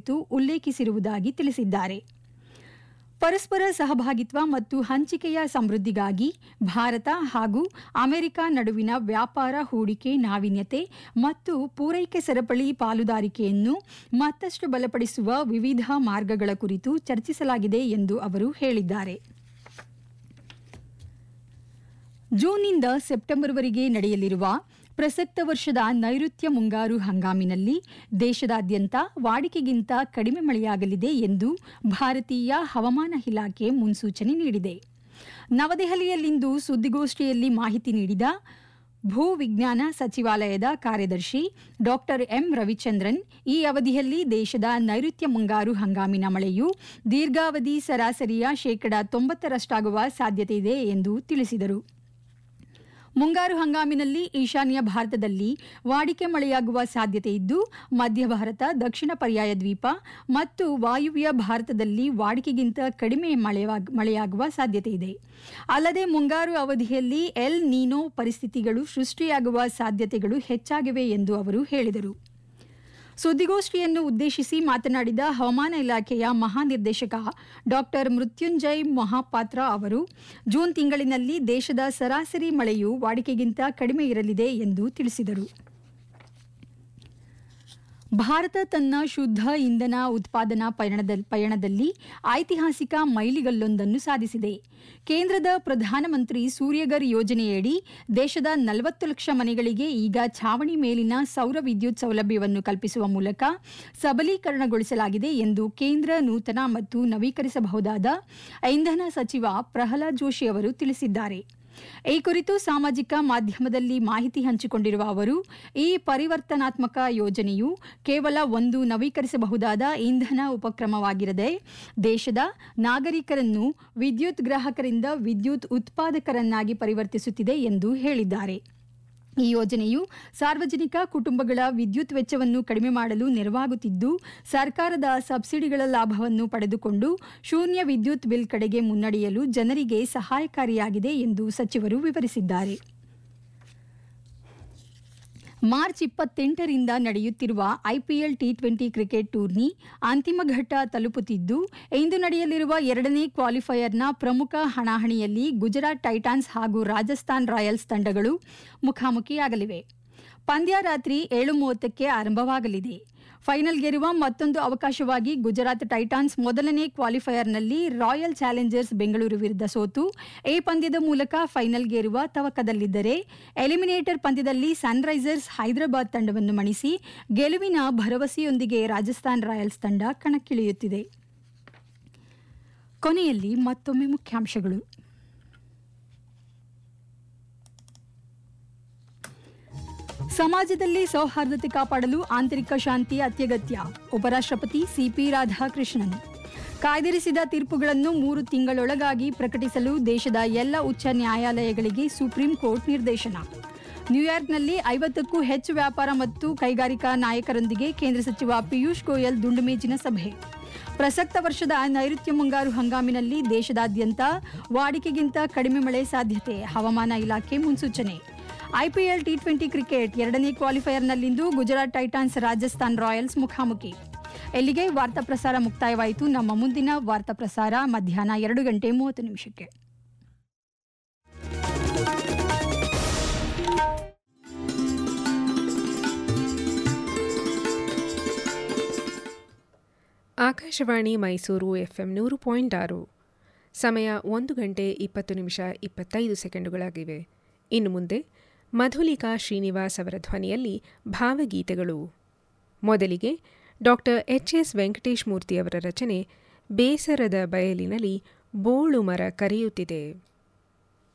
ಕುರಿತು ಉಲ್ಲೇಖಿಸಿರುವುದಾಗಿ ತಿಳಿಸಿದ್ದಾರೆ ಪರಸ್ಪರ ಸಹಭಾಗಿತ್ವ ಮತ್ತು ಹಂಚಿಕೆಯ ಸಮೃದ್ಧಿಗಾಗಿ ಭಾರತ ಹಾಗೂ ಅಮೆರಿಕ ನಡುವಿನ ವ್ಯಾಪಾರ ಹೂಡಿಕೆ ನಾವೀನ್ಯತೆ ಮತ್ತು ಪೂರೈಕೆ ಸರಪಳಿ ಪಾಲುದಾರಿಕೆಯನ್ನು ಮತ್ತಷ್ಟು ಬಲಪಡಿಸುವ ವಿವಿಧ ಮಾರ್ಗಗಳ ಕುರಿತು ಚರ್ಚಿಸಲಾಗಿದೆ ಎಂದು ಅವರು ಹೇಳಿದ್ದಾರೆ ಜೂನ್ನಿಂದ ಸೆಪ್ಟೆಂಬರ್ವರೆಗೆ ನಡೆಯಲಿರುವ ಪ್ರಸಕ್ತ ವರ್ಷದ ನೈಋತ್ಯ ಮುಂಗಾರು ಹಂಗಾಮಿನಲ್ಲಿ ದೇಶದಾದ್ಯಂತ ವಾಡಿಕೆಗಿಂತ ಕಡಿಮೆ ಮಳೆಯಾಗಲಿದೆ ಎಂದು ಭಾರತೀಯ ಹವಾಮಾನ ಇಲಾಖೆ ಮುನ್ಸೂಚನೆ ನೀಡಿದೆ ನವದೆಹಲಿಯಲ್ಲಿಂದು ಸುದ್ದಿಗೋಷ್ಠಿಯಲ್ಲಿ ಮಾಹಿತಿ ನೀಡಿದ ಭೂ ವಿಜ್ಞಾನ ಸಚಿವಾಲಯದ ಕಾರ್ಯದರ್ಶಿ ಡಾಕ್ಟರ್ ಎಂ ರವಿಚಂದ್ರನ್ ಈ ಅವಧಿಯಲ್ಲಿ ದೇಶದ ನೈಋತ್ಯ ಮುಂಗಾರು ಹಂಗಾಮಿನ ಮಳೆಯು ದೀರ್ಘಾವಧಿ ಸರಾಸರಿಯ ಶೇಕಡಾ ತೊಂಬತ್ತರಷ್ಟಾಗುವ ಸಾಧ್ಯತೆಯಿದೆ ಎಂದು ತಿಳಿಸಿದರು ಮುಂಗಾರು ಹಂಗಾಮಿನಲ್ಲಿ ಈಶಾನ್ಯ ಭಾರತದಲ್ಲಿ ವಾಡಿಕೆ ಮಳೆಯಾಗುವ ಸಾಧ್ಯತೆ ಇದ್ದು ಮಧ್ಯ ಭಾರತ ದಕ್ಷಿಣ ಪರ್ಯಾಯ ದ್ವೀಪ ಮತ್ತು ವಾಯುವ್ಯ ಭಾರತದಲ್ಲಿ ವಾಡಿಕೆಗಿಂತ ಕಡಿಮೆ ಮಳೆಯಾಗುವ ಸಾಧ್ಯತೆ ಇದೆ ಅಲ್ಲದೆ ಮುಂಗಾರು ಅವಧಿಯಲ್ಲಿ ಎಲ್ ನೀನೋ ಪರಿಸ್ಥಿತಿಗಳು ಸೃಷ್ಟಿಯಾಗುವ ಸಾಧ್ಯತೆಗಳು ಹೆಚ್ಚಾಗಿವೆ ಎಂದು ಅವರು ಹೇಳಿದರು ಸುದ್ದಿಗೋಷ್ಠಿಯನ್ನು ಉದ್ದೇಶಿಸಿ ಮಾತನಾಡಿದ ಹವಾಮಾನ ಇಲಾಖೆಯ ಮಹಾನಿರ್ದೇಶಕ ಡಾಕ್ಟರ್ ಮೃತ್ಯುಂಜಯ್ ಮಹಾಪಾತ್ರ ಅವರು ಜೂನ್ ತಿಂಗಳಿನಲ್ಲಿ ದೇಶದ ಸರಾಸರಿ ಮಳೆಯು ವಾಡಿಕೆಗಿಂತ ಕಡಿಮೆ ಇರಲಿದೆ ಎಂದು ತಿಳಿಸಿದರು ಭಾರತ ತನ್ನ ಶುದ್ಧ ಇಂಧನ ಉತ್ಪಾದನಾ ಪಯಣದಲ್ಲಿ ಐತಿಹಾಸಿಕ ಮೈಲಿಗಲ್ಲೊಂದನ್ನು ಸಾಧಿಸಿದೆ ಕೇಂದ್ರದ ಪ್ರಧಾನಮಂತ್ರಿ ಸೂರ್ಯಗರ್ ಯೋಜನೆಯಡಿ ದೇಶದ ನಲವತ್ತು ಲಕ್ಷ ಮನೆಗಳಿಗೆ ಈಗ ಛಾವಣಿ ಮೇಲಿನ ಸೌರ ವಿದ್ಯುತ್ ಸೌಲಭ್ಯವನ್ನು ಕಲ್ಪಿಸುವ ಮೂಲಕ ಸಬಲೀಕರಣಗೊಳಿಸಲಾಗಿದೆ ಎಂದು ಕೇಂದ್ರ ನೂತನ ಮತ್ತು ನವೀಕರಿಸಬಹುದಾದ ಇಂಧನ ಸಚಿವ ಪ್ರಹ್ಲಾದ್ ಜೋಶಿ ಅವರು ತಿಳಿಸಿದ್ದಾರೆ ಈ ಕುರಿತು ಸಾಮಾಜಿಕ ಮಾಧ್ಯಮದಲ್ಲಿ ಮಾಹಿತಿ ಹಂಚಿಕೊಂಡಿರುವ ಅವರು ಈ ಪರಿವರ್ತನಾತ್ಮಕ ಯೋಜನೆಯು ಕೇವಲ ಒಂದು ನವೀಕರಿಸಬಹುದಾದ ಇಂಧನ ಉಪಕ್ರಮವಾಗಿರದೆ ದೇಶದ ನಾಗರಿಕರನ್ನು ವಿದ್ಯುತ್ ಗ್ರಾಹಕರಿಂದ ವಿದ್ಯುತ್ ಉತ್ಪಾದಕರನ್ನಾಗಿ ಪರಿವರ್ತಿಸುತ್ತಿದೆ ಎಂದು ಹೇಳಿದ್ದಾರೆ ಈ ಯೋಜನೆಯು ಸಾರ್ವಜನಿಕ ಕುಟುಂಬಗಳ ವಿದ್ಯುತ್ ವೆಚ್ಚವನ್ನು ಕಡಿಮೆ ಮಾಡಲು ನೆರವಾಗುತ್ತಿದ್ದು ಸರ್ಕಾರದ ಸಬ್ಸಿಡಿಗಳ ಲಾಭವನ್ನು ಪಡೆದುಕೊಂಡು ಶೂನ್ಯ ವಿದ್ಯುತ್ ಬಿಲ್ ಕಡೆಗೆ ಮುನ್ನಡೆಯಲು ಜನರಿಗೆ ಸಹಾಯಕಾರಿಯಾಗಿದೆ ಎಂದು ಸಚಿವರು ವಿವರಿಸಿದ್ದಾರೆ ಮಾರ್ಚ್ ಇಪ್ಪತ್ತೆಂಟರಿಂದ ನಡೆಯುತ್ತಿರುವ IPL T twenty cricket tourney ಅಂತಿಮ ಘಟ್ಟ ತಲುಪುತ್ತಿದ್ದು ಇಂದು ನಡೆಯಲಿರುವ ಎರಡನೇ ಕ್ವಾಲಿಫೈಯರ್ನ ಪ್ರಮುಖ ಹಣಾಹಣಿಯಲ್ಲಿ ಗುಜರಾತ್ ಟೈಟಾನ್ಸ್ ಹಾಗೂ ರಾಜಸ್ಥಾನ್ ರಾಯಲ್ಸ್ ತಂಡಗಳು ಮುಖಾಮುಖಿಯಾಗಲಿವೆ ಪಂದ್ಯ ರಾತ್ರಿ ಏಳು ಮೂವತ್ತಕ್ಕೆ ಆರಂಭವಾಗಲಿದೆ ಫೈನಲ್ಗೇರುವ ಮತ್ತೊಂದು ಅವಕಾಶವಾಗಿ ಗುಜರಾತ್ ಟೈಟಾನ್ಸ್ ಮೊದಲನೇ ಕ್ವಾಲಿಫೈಯರ್ನಲ್ಲಿ ರಾಯಲ್ ಚಾಲೆಂಜರ್ಸ್ ಬೆಂಗಳೂರು ವಿರುದ್ಧ ಸೋತು ಎ ಪಂದ್ಯದ ಮೂಲಕ ಫೈನಲ್ಗೇರುವ ತವಕದಲ್ಲಿದ್ದರೆ ಎಲಿಮಿನೇಟರ್ ಪಂದ್ಯದಲ್ಲಿ ಸನ್ರೈಸರ್ಸ್ ಹೈದರಾಬಾದ್ ತಂಡವನ್ನು ಮಣಿಸಿ ಗೆಲುವಿನ ಭರವಸೆಯೊಂದಿಗೆ ರಾಜಸ್ಥಾನ್ ರಾಯಲ್ಸ್ ತಂಡ ಕಣಕ್ಕಿಳಿಯುತ್ತಿದೆ ಕೊನೆಯಲ್ಲಿ ಮತ್ತೊಮ್ಮೆ ಮುಖ್ಯಾಂಶಗಳು ಸಮಾಜದಲ್ಲಿ ಸೌಹಾರ್ದತೆ ಕಾಪಾಡಲು ಆಂತರಿಕ ಶಾಂತಿ ಅತ್ಯಗತ್ಯ ಉಪರಾಷ್ಟ್ರಪತಿ ಸಿಪಿ ರಾಧಾಕೃಷ್ಣನ್ ಕಾಯ್ದಿರಿಸಿದ ತೀರ್ಪುಗಳನ್ನು ಮೂರು ತಿಂಗಳೊಳಗಾಗಿ ಪ್ರಕಟಿಸಲು ದೇಶದ ಎಲ್ಲ ಉಚ್ಚ ನ್ಯಾಯಾಲಯಗಳಿಗೆ ಸುಪ್ರೀಂ ಕೋರ್ಟ್ ನಿರ್ದೇಶನ ನ್ಯೂಯಾರ್ಕ್ನಲ್ಲಿ ಐವತ್ತಕ್ಕೂ ಹೆಚ್ಚು ವ್ಯಾಪಾರ ಮತ್ತು ಕೈಗಾರಿಕಾ ನಾಯಕರೊಂದಿಗೆ ಕೇಂದ್ರ ಸಚಿವ ಪಿಯೂಷ್ ಗೋಯಲ್ ದುಂಡುಮೇಜಿನ ಸಭೆ ಪ್ರಸಕ್ತ ವರ್ಷದ ನೈಋತ್ಯ ಮುಂಗಾರು ಹಂಗಾಮಿನಲ್ಲಿ ದೇಶದಾದ್ಯಂತ ವಾಡಿಕೆಗಿಂತ ಕಡಿಮೆ ಮಳೆ ಸಾಧ್ಯತೆ ಹವಾಮಾನ ಇಲಾಖೆ ಮುನ್ಸೂಚನೆ ಐಪಿಎಲ್ ಟಿ ಟ್ವೆಂಟಿ ಕ್ರಿಕೆಟ್ ಎರಡನೇ ಕ್ವಾಲಿಫೈಯರ್ನಲ್ಲಿಂದು ಗುಜರಾತ್ ಟೈಟಾನ್ಸ್ ರಾಜಸ್ಥಾನ್ ರಾಯಲ್ಸ್ ಮುಖಾಮುಖಿ ಎಲ್ಲಿಗೆ ವಾರ್ತಾ ಪ್ರಸಾರ ಮುಕ್ತಾಯವಾಯಿತು ನಮ್ಮ ಮುಂದಿನ ವಾರ್ತಾ ಪ್ರಸಾರ ಮಧ್ಯಾಹ್ನ ಎರಡು ಗಂಟೆ ಮೂವತ್ತು ನಿಮಿಷಕ್ಕೆ ಆಕಾಶವಾಣಿ ಮೈಸೂರು ಎಫ್ಎಂ ನೂರು ಪಾಯಿಂಟ್ ಆರು ಸಮಯ ಒಂದು ಗಂಟೆ ಇಪ್ಪತ್ತು ನಿಮಿಷ ಇಪ್ಪತ್ತೈದು ಸೆಕೆಂಡುಗಳಾಗಿವೆ ಇನ್ನು ಮುಂದೆ ಮಧುಲಿಕಾ ಶ್ರೀನಿವಾಸ್ ಅವರ ಧ್ವನಿಯಲ್ಲಿ ಭಾವಗೀತೆಗಳು ಮೊದಲಿಗೆ ಡಾಕ್ಟರ್ ಎಚ್ ಎಸ್ ವೆಂಕಟೇಶ್ ಮೂರ್ತಿಯವರ ರಚನೆ ಬೇಸರದ ಬಯಲಿನಲ್ಲಿ ಬೋಳು ಮರ ಕರೆಯುತ್ತಿದೆ